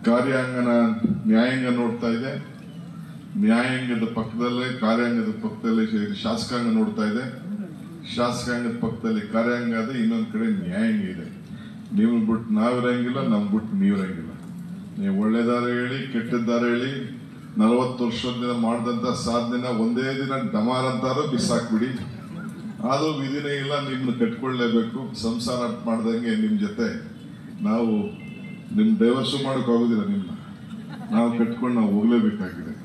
ಕಾರ್ಯಾಂಗನ ನ್ಯಾಯಾಂಗ ನೋಡ್ತಾ ಇದೆ ನ್ಯಾಯಾಂಗದ ಪಕ್ಕದಲ್ಲೇ ಕಾರ್ಯಾಂಗದ ಪಕ್ಕದಲ್ಲೇ ಶಾ- ಶಾಸಕಾಂಗ ನೋಡ್ತಾ ಇದೆ ಶಾಸಕಾಂಗದ ಪಕ್ಕದಲ್ಲಿ ಕಾರ್ಯಾಂಗ ಇದೆ ಇನ್ನೊಂದ್ ಕಡೆ ನ್ಯಾಯಾಂಗ ಇದೆ ನೀವು ಬಿಟ್ಟು ನಾವಿರಂಗಿಲ್ಲ ನಮ್ ಬಿಟ್ಟು ನೀವಿರಂಗಿಲ್ಲ ನೀವು ಒಳ್ಳೆದಾರ ಹೇಳಿ ಕೆಟ್ಟದ್ದಾರ ಹೇಳಿ ನಲವತ್ತು ವರ್ಷದಿಂದ ಮಾಡಿದಂತ ಸಾಧನೆನ ಒಂದೇ ದಿನ ಡಮಾರ್ ಅಂತಾರೋ ಬಿಸಾಕ್ಬಿಡಿ ಆದ್ರೂ ವಿಧಿನೇ ಇಲ್ಲ ನಿಮ್ನ ಕಟ್ಕೊಳ್ಳೇಬೇಕು ಸಂಸಾರ ಮಾಡ್ದಂಗೆ ನಿಮ್ ಜೊತೆ ನಾವು ನಿಮ್ ಡೈವರ್ಸು ಮಾಡಕ್ ಆಗೋದಿಲ್ಲ ನಿಮ್ನ ನಾವು ಕಟ್ಕೊಂಡು ನಾವು ಹೋಗ್ಲೇಬೇಕಾಗಿದೆ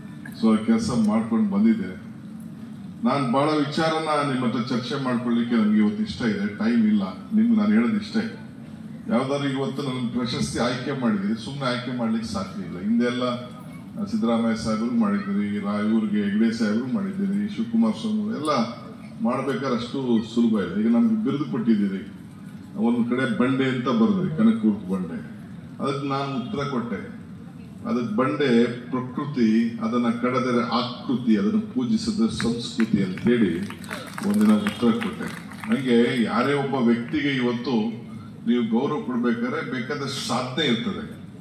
ಸೊ ಆ ಕೆಲಸ ಮಾಡ್ಕೊಂಡು ಬಂದಿದೆ ನಾನು ಬಹಳ ವಿಚಾರನ ನಿಮ್ಮ ಹತ್ರ ಚರ್ಚೆ ಮಾಡ್ಕೊಳ್ಳಿಕ್ಕೆ ನನಗೆ ಇವತ್ತು ಇಷ್ಟ ಇದೆ ಟೈಮ್ ಇಲ್ಲ ನಿಮ್ಗೆ ನಾನು ಹೇಳೋದು ಇಷ್ಟ ಇದೆ ಯಾವ್ದಾದ್ರು ಇವತ್ತು ನನ್ನ ಪ್ರಶಸ್ತಿ ಆಯ್ಕೆ ಮಾಡಿದಿರಿ ಸುಮ್ಮನೆ ಆಯ್ಕೆ ಮಾಡ್ಲಿಕ್ಕೆ ಸಾಧ್ಯ ಇಲ್ಲ ಹಿಂದೆಲ್ಲ ಸಿದ್ದರಾಮಯ್ಯ ಸಾಹೇಬ್ರು ಮಾಡಿದ್ದೀರಿ ರಾ ಇವ್ರಿಗೆ ಹೆಗ್ಡೆ ಸಾಹೇಬ್ರು ಮಾಡಿದ್ದೀರಿ ಶಿವಕುಮಾರ್ ಸ್ವಾಮಿ ಎಲ್ಲ ಮಾಡ್ಬೇಕಾದ್ರೆ ಅಷ್ಟು ಸುಲಭ ಇದೆ ಈಗ ನಮ್ಗೆ ಬಿರುದು ಕೊಟ್ಟಿದ್ದೀರಿ ಒಂದು ಕಡೆ ಬಂಡೆ ಅಂತ ಬರೆದ್ರಿ ಕನಕೂರ್ಕ್ ಬಂಡೆ ಅದಕ್ಕೆ ನಾನು ಉತ್ತರ ಕೊಟ್ಟೆ ಅದಕ್ಕೆ ಬಂಡೆ ಪ್ರಕೃತಿ ಅದನ್ನ ಕಡದರೆ ಆಕೃತಿ ಅದನ್ನು ಪೂಜಿಸಿದ ಸಂಸ್ಕೃತಿ ಅಂತ ಹೇಳಿ ಒಂದಿನ ಉತ್ತರ ಕೊಟ್ಟೆ ಹಂಗೆ ಯಾರೇ ಒಬ್ಬ ವ್ಯಕ್ತಿಗೆ ಇವತ್ತು ನೀವು ಗೌರವ ಕೊಡ್ಬೇಕಾದ್ರೆ ಬೇಕಾದಷ್ಟು ಸಾಧನೆ ಇರ್ತದೆ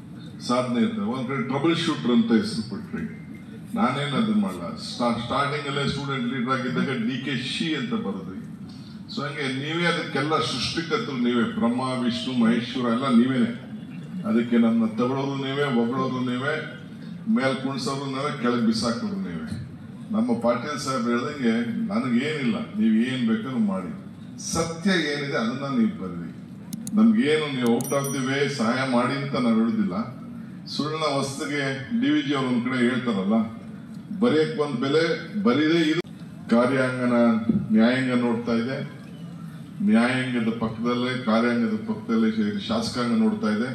ಸಾಧನೆ ಇರ್ತದೆ ಒಂದ್ ಕಡೆ ಟ್ರಬಲ್ ಶೂಟರ್ ಅಂತ ಹೆಸರು ಕೊಟ್ರಿ ನಾನೇನು ಅದನ್ನ ಮಾಡಲ್ಲ ಸ್ಟಾರ್ಟಿಂಗ್ ಅಲ್ಲೇ ಸ್ಟೂಡೆಂಟ್ ಲೀಡರ್ ಆಗಿದ್ದಾಗ ಡಿ ಕೆ ಶಿ ಅಂತ ಬರೋದ್ರಿ ಸೊ ಹಂಗೆ ನೀವೇ ಅದಕ್ಕೆಲ್ಲ ಸೃಷ್ಟಿಕರ್ತರು ನೀವೇ ಬ್ರಹ್ಮ ವಿಷ್ಣು ಮಹೇಶ್ವರ ಎಲ್ಲ ನೀವೇನೆ ಅದಕ್ಕೆ ನನ್ನ ತಗೊಳ್ಳೋರು ನೀವೇ ಹೊಗಳೋರು ನೀವೇ ಮೇಲ್ ಕುಣಿಸೋರು ನೀವೇ ಕೆಳಗೆ ಬಿಸಾಕೋರು ನೀವೇ ನಮ್ಮ ಪಾಟೀಲ್ ಸಾಹೇಬ್ ಹೇಳ್ದಂಗೆ ನನಗೇನಿಲ್ಲ ನೀವು ಏನ್ ಬೇಕಾದ್ರೂ ಮಾಡಿ ಸತ್ಯ ಏನಿದೆ ಅದನ್ನ ನೀವು ಬರೀರಿ ನಮ್ಗೇನು ನೀವು ಔಟ್ ಆಫ್ ದಿ ವೇ ಸಹಾಯ ಮಾಡಿ ಅಂತ ನಾವು ಹೇಳುದಿಲ್ಲ ಸುಳ್ಳಿನ ವಸ್ತುಗೆ ಡಿ ವಿ ಜಿ ಅವ್ರು ಒಂದ್ ಕಡೆ ಹೇಳ್ತಾರಲ್ಲ ಬರೆಯಕ್ ಒಂದ್ ಬೆಲೆ ಬರೀದೇ ಇದು ಕಾರ್ಯಾಂಗನ ನ್ಯಾಯಾಂಗ ನೋಡ್ತಾ ಇದೆ ನ್ಯಾಯಾಂಗದ ಪಕ್ಕದಲ್ಲೇ ಕಾರ್ಯಾಂಗದ ಪಕ್ಕದಲ್ಲೇ ಶಾ- ಶಾಸಕಾಂಗ ನೋಡ್ತಾ ಇದೆ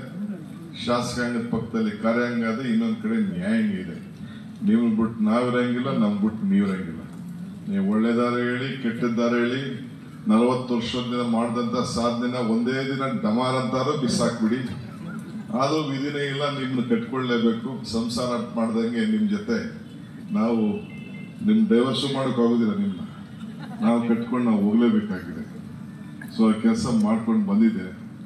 ಶಾಸಕಾಂಗದ ಪಕ್ಕದಲ್ಲಿ ಕಾರ್ಯಾಂಗ ಇದೆ ಇನ್ನೊಂದ್ ಕಡೆ ನ್ಯಾಯಾಂಗ ಇದೆ ನೀವು ಬಿಟ್ಟು ನಾವಿರಂಗಿಲ್ಲ ನಮ್ ಬಿಟ್ಟು ನೀವಿರಂಗಿಲ್ಲ ನೀವು ಒಳ್ಳೆದಾರ ಹೇಳಿ ಕೆಟ್ಟದ್ದಾರ ಹೇಳಿ ನಲವತ್ತು ವರ್ಷದಿಂದ ಮಾಡಿದಂತ ಸಾಧನೆನ ಒಂದೇ ದಿನ ಡಮಾರ್ ಅಂತಾರೋ ಬಿಸಾಕ್ಬಿಡಿ ಆದ್ರೂ ವಿಧಿನೇ ಇಲ್ಲ ನಿಮ್ನ ಕಟ್ಕೊಳ್ಳೇಬೇಕು ಸಂಸಾರ ಮಾಡ್ದಂಗೆ ನಿಮ್ ಜೊತೆ ನಾವು ನಿಮ್ ಡೈವರ್ಸು ಮಾಡಕ್ ಆಗೋದಿಲ್ಲ ನಿಮ್ನ ನಾವು ಕಟ್ಕೊಂಡು ನಾವು ಹೋಗ್ಲೇಬೇಕಾಗಿದೆ ಸೊ ಆ ಕೆಲಸ ಮಾಡ್ಕೊಂಡು ಬಂದಿದೆ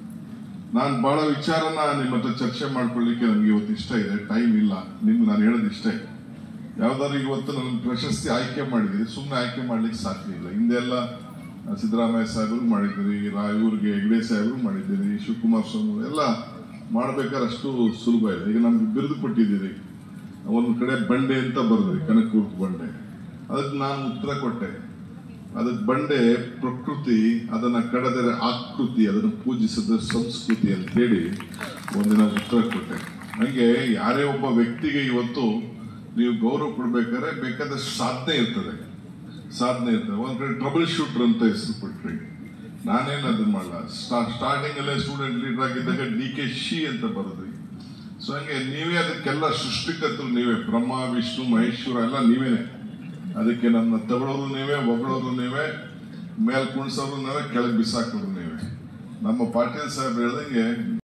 ನಾನು ಬಹಳ ವಿಚಾರನ ನಿಮ್ಮ ಹತ್ರ ಚರ್ಚೆ ಮಾಡ್ಕೊಳ್ಳಿಕ್ಕೆ ನನಗೆ ಇವತ್ತು ಇಷ್ಟ ಇದೆ ಟೈಮ್ ಇಲ್ಲ ನಿಮ್ಗೆ ನಾನು ಹೇಳೋದು ಇಷ್ಟ ಇದೆ ಯಾವ್ದಾದ್ರು ಇವತ್ತು ನನ್ನ ಪ್ರಶಸ್ತಿ ಆಯ್ಕೆ ಮಾಡಿದಿರಿ ಸುಮ್ಮನೆ ಆಯ್ಕೆ ಮಾಡ್ಲಿಕ್ಕೆ ಸಾಧ್ಯ ಇಲ್ಲ ಹಿಂದೆಲ್ಲ ಸಿದ್ದರಾಮಯ್ಯ ಸಾಹೇಬ್ರು ಮಾಡಿದ್ದೀರಿ ರಾ ಇವ್ರಿಗೆ ಹೆಗ್ಡೆ ಸಾಹೇಬ್ರು ಮಾಡಿದ್ದೀರಿ ಶಿವಕುಮಾರ್ ಸ್ವಾಮಿ ಎಲ್ಲ ಮಾಡ್ಬೇಕಾದ್ರೆ ಅಷ್ಟು ಸುಲಭ ಇದೆ ಈಗ ನಮ್ಗೆ ಬಿರುದು ಕೊಟ್ಟಿದ್ದೀರಿ ಒಂದು ಕಡೆ ಬಂಡೆ ಅಂತ ಬರೆದ್ರಿ ಕನಕೂರ್ಕ್ ಬಂಡೆ ಅದಕ್ಕೆ ನಾನು ಉತ್ತರ ಕೊಟ್ಟೆ ಅದಕ್ಕೆ ಬಂಡೆ ಪ್ರಕೃತಿ ಅದನ್ನ ಕಡದರೆ ಆಕೃತಿ ಅದನ್ನು ಪೂಜಿಸಿದ ಸಂಸ್ಕೃತಿ ಅಂತ ಹೇಳಿ ಒಂದಿನ ಉತ್ತರ ಕೊಟ್ಟೆ ಹಂಗೆ ಯಾರೇ ಒಬ್ಬ ವ್ಯಕ್ತಿಗೆ ಇವತ್ತು ನೀವು ಗೌರವ ಕೊಡ್ಬೇಕಾದ್ರೆ ಬೇಕಾದಷ್ಟು ಸಾಧನೆ ಇರ್ತದೆ ಸಾಧನೆ ಇರ್ತದೆ ಒಂದ್ ಕಡೆ ಟ್ರಬಲ್ ಶೂಟರ್ ಅಂತ ಹೆಸರು ಕೊಟ್ರಿ ನಾನೇನು ಅದನ್ನ ಮಾಡಲ್ಲ ಸ್ಟಾರ್ಟಿಂಗ್ ಅಲ್ಲೇ ಸ್ಟೂಡೆಂಟ್ ಲೀಡರ್ ಆಗಿದ್ದಾಗ ಡಿ ಕೆ ಶಿ ಅಂತ ಬರೋದ್ರಿ ಸೊ ಹಂಗೆ ನೀವೇ ಅದಕ್ಕೆಲ್ಲ ಸೃಷ್ಟಿಕರ್ತರು ನೀವೇ ಬ್ರಹ್ಮ ವಿಷ್ಣು ಮಹೇಶ್ವರ ಎಲ್ಲ ನೀವೇನೆ ಅದಕ್ಕೆ ನನ್ನ ತಗೊಳ್ಳೋರು ನೀವೇ ಹೊಗಳೋರು ನೀವೇ ಮೇಲ್ ಕುಣಿಸೋರು ನೀವೇ ಕೆಳಗೆ ಬಿಸಾಕೋರು ನೀವೇ ನಮ್ಮ ಪಾಟೀಲ್ ಸಾಹೇಬ್ ಹೇಳ್ದಂಗೆ